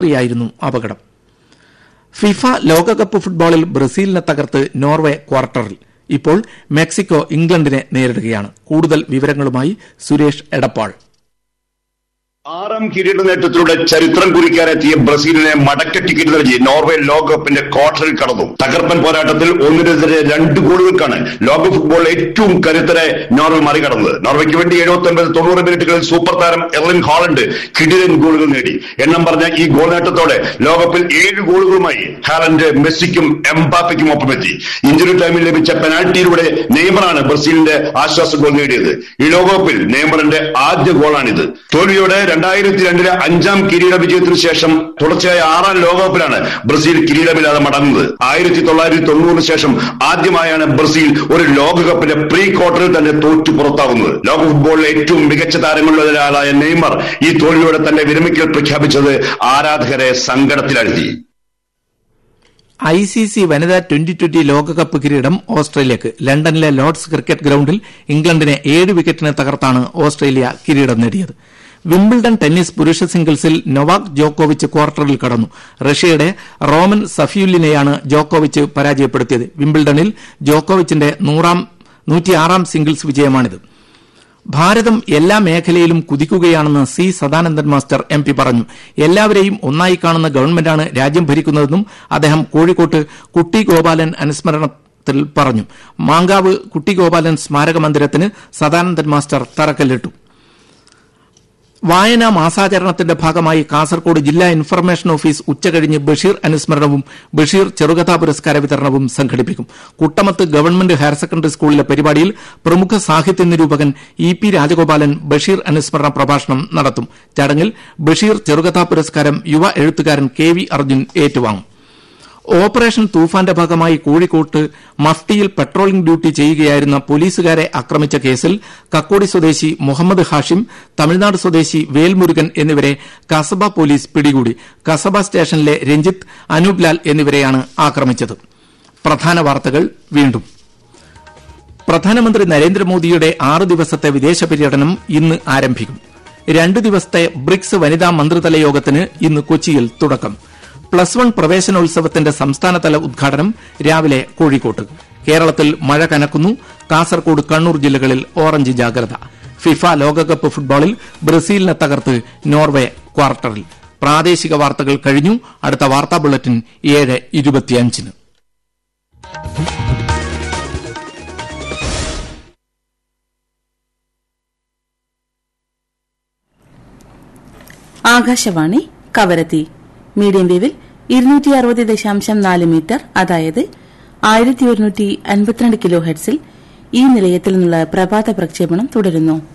രാത്രിയായിരുന്നു അപകടം ഫിഫ ലോകകപ്പ് ഫുട്ബോളിൽ ബ്രസീലിനെ തകർത്ത് നോർവെ ക്വാർട്ടറിൽ ഇപ്പോൾ മെക്സിക്കോ ഇംഗ്ലണ്ടിനെ നേരിടുകയാണ് കൂടുതൽ വിവരങ്ങളുമായി സുരേഷ് എടപ്പാൾ ആറാം കിരീട നേട്ടത്തിലൂടെ ചരിത്രം കുറിക്കാനെത്തിയ ബ്രസീലിനെ മടക്ക ടിക്കറ്റ് നൽകി നോർവേ ലോകകപ്പിന്റെ ക്വാർട്ടറിൽ കടന്നു തകർപ്പൻ പോരാട്ടത്തിൽ ഒന്നിനെതിരെ രണ്ട് ഗോളുകൾക്കാണ് ലോക ഫുട്ബോൾ ഏറ്റവും കരുത്തരെ നോർവേ മറികടന്നത് നോർവേക്ക് വേണ്ടി എഴുപത്തി ഒൻപത് തൊണ്ണൂറ് മിനിറ്റുകളിൽ സൂപ്പർ താരം എർലിൻ ഹാളണ്ട് കിടിലൻ ഗോളുകൾ നേടി എണ്ണം പറഞ്ഞ ഈ ഗോൾ നേട്ടത്തോടെ ലോകകപ്പിൽ ഏഴ് ഗോളുകളുമായി ഹാലണ്ട് മെസ്സിക്കും എംബാപ്പയ്ക്കും ഒപ്പമെത്തി ഇഞ്ചുറി ടൈമിൽ ലഭിച്ച പെനാൽറ്റിയിലൂടെ നെയ്മറാണ് ബ്രസീലിന്റെ ആശ്വാസ ഗോൾ നേടിയത് ഈ ലോകകപ്പിൽ നെയ്മറിന്റെ ആദ്യ ഗോളാണിത് തോൽവിയോടെ രണ്ടായിരത്തി രണ്ടിലെ അഞ്ചാം കിരീട വിജയത്തിനു ശേഷം തുടർച്ചയായ ആറാം ലോകകപ്പിലാണ് ബ്രസീൽ കിരീടമില്ലാതെ മടങ്ങുന്നത് ആയിരത്തി തൊള്ളായിരത്തി തൊണ്ണൂറിന് ശേഷം ആദ്യമായാണ് ബ്രസീൽ ഒരു ലോകകപ്പിന്റെ പ്രീ ക്വാർട്ടറിൽ തന്നെ തോറ്റു പുറത്താകുന്നത് ലോക ഫുട്ബോളിലെ ഏറ്റവും മികച്ച താരങ്ങളിലൊരാളായ നെയ്മർ ഈ തോൽവിയോടെ തന്റെ വിരമിക്കൽ പ്രഖ്യാപിച്ചത് ആരാധകരെ സങ്കടത്തിലാഴ്ത്തി ഐ സി സി വനിതാ ട്വന്റി ട്വന്റി ലോകകപ്പ് കിരീടം ഓസ്ട്രേലിയക്ക് ലണ്ടനിലെ ലോർഡ്സ് ക്രിക്കറ്റ് ഗ്രൌണ്ടിൽ ഇംഗ്ലണ്ടിനെ ഏഴ് വിക്കറ്റിന് തകർത്താണ് ഓസ്ട്രേലിയ കിരീടം നേടിയത് വിംബിൾഡൺ ടെന്നീസ് പുരുഷ സിംഗിൾസിൽ നൊവാക് ജോക്കോവിച്ച് ക്വാർട്ടറിൽ കടന്നു റഷ്യയുടെ റോമൻ സഫിയുല്ലിനെയാണ് ജോക്കോവിച്ച് പരാജയപ്പെടുത്തിയത് വിംബിൾഡണിൽ ജോക്കോവിച്ചിന്റെ നൂറ്റിയാറാം സിംഗിൾസ് വിജയമാണിത് ഭാരതം എല്ലാ മേഖലയിലും കുതിക്കുകയാണെന്ന് C Sadanandan master M P പറഞ്ഞു എല്ലാവരെയും ഒന്നായി കാണുന്ന ഗവൺമെന്റാണ് രാജ്യം ഭരിക്കുന്നതെന്നും അദ്ദേഹം കോഴിക്കോട്ട് കുട്ടി ഗോപാലൻ അനുസ്മരണത്തിൽ പറഞ്ഞു മാങ്കാവ് കുട്ടി ഗോപാലൻ സ്മാരക മന്ദിരത്തിന് സദാനന്ദൻ മാസ്റ്റർ തറക്കല്ലിട്ടു വായനാ മാസാചരണത്തിന്റെ ഭാഗമായി കാസർകോട് ജില്ലാ ഇൻഫർമേഷൻ ഓഫീസ് ഉച്ചകഴിഞ്ഞ് ബഷീർ അനുസ്മരണവും ബഷീർ ചെറുകഥാ പുരസ്കാര വിതരണവും സംഘടിപ്പിക്കും കുട്ടമത്ത് ഗവൺമെന്റ് ഹയർ സെക്കൻഡറി സ്കൂളിലെ പരിപാടിയിൽ പ്രമുഖ സാഹിത്യ നിരൂപകൻ ഇ പി രാജഗോപാലൻ ബഷീർ അനുസ്മരണ പ്രഭാഷണം നടത്തും ചടങ്ങിൽ ബഷീർ ചെറുകഥാ പുരസ്കാരം യുവ എഴുത്തുകാരൻ കെ വി അർജുൻ ഏറ്റുവാങ്ങും ഓപ്പറേഷൻ തൂഫാന്റെ ഭാഗമായി കോഴിക്കോട്ട് മഫ്റ്റിയിൽ പെട്രോളിംഗ് ഡ്യൂട്ടി ചെയ്യുകയായിരുന്ന പോലീസുകാരെ ആക്രമിച്ച കേസിൽ കക്കോടി സ്വദേശി മുഹമ്മദ് ഹാഷിം തമിഴ്നാട് സ്വദേശി വേൽമുരുകൻ എന്നിവരെ കസബ പോലീസ് പിടികൂടി കസബ സ്റ്റേഷനിലെ രഞ്ജിത്ത് അനൂപ് ലാൽ എന്നിവരെയാണ് ആക്രമിച്ചത് പ്രധാന വാർത്തകൾ വീണ്ടും പ്രധാനമന്ത്രി നരേന്ദ്രമോദിയുടെ ആറ് ദിവസത്തെ വിദേശ പര്യടനം ഇന്ന് ആരംഭിക്കും രണ്ടു ദിവസത്തെ ബ്രിക്സ് വനിതാ മന്ത്രിതല യോഗത്തിന് ഇന്ന് കൊച്ചിയിൽ തുടക്കം പ്ലസ് വൺ പ്രവേശനോത്സവത്തിന്റെ സംസ്ഥാനതല ഉദ്ഘാടനം രാവിലെ കോഴിക്കോട്ട് കേരളത്തിൽ മഴ കനക്കുന്നു കാസർകോട് കണ്ണൂർ ജില്ലകളിൽ ഓറഞ്ച് ജാഗ്രത ഫിഫ ലോകകപ്പ് ഫുട്ബോളിൽ ബ്രസീലിനെ തകർത്ത് നോർവെ ക്വാർട്ടറിൽ പ്രാദേശിക വാർത്തകൾ കഴിഞ്ഞു അടുത്ത വാർത്താ ബുള്ളറ്റിൻ ഏഴ് ഇരുപത്തിയഞ്ചിന് ആകാശവാണി കവരത്തി മീഡിയം വേവിൽ ഇരുന്നൂറ്റി അറുപത് ദശാംശം നാല് മീറ്റർ അതായത് ആയിരത്തി ഒരുന്നൂറ്റി അൻപത്തിരണ്ട് കിലോ ഹെഡ്സിൽ ഈ നിലയത്തിൽ നിന്നുള്ള പ്രഭാത പ്രക്ഷേപണം തുടരുന്നു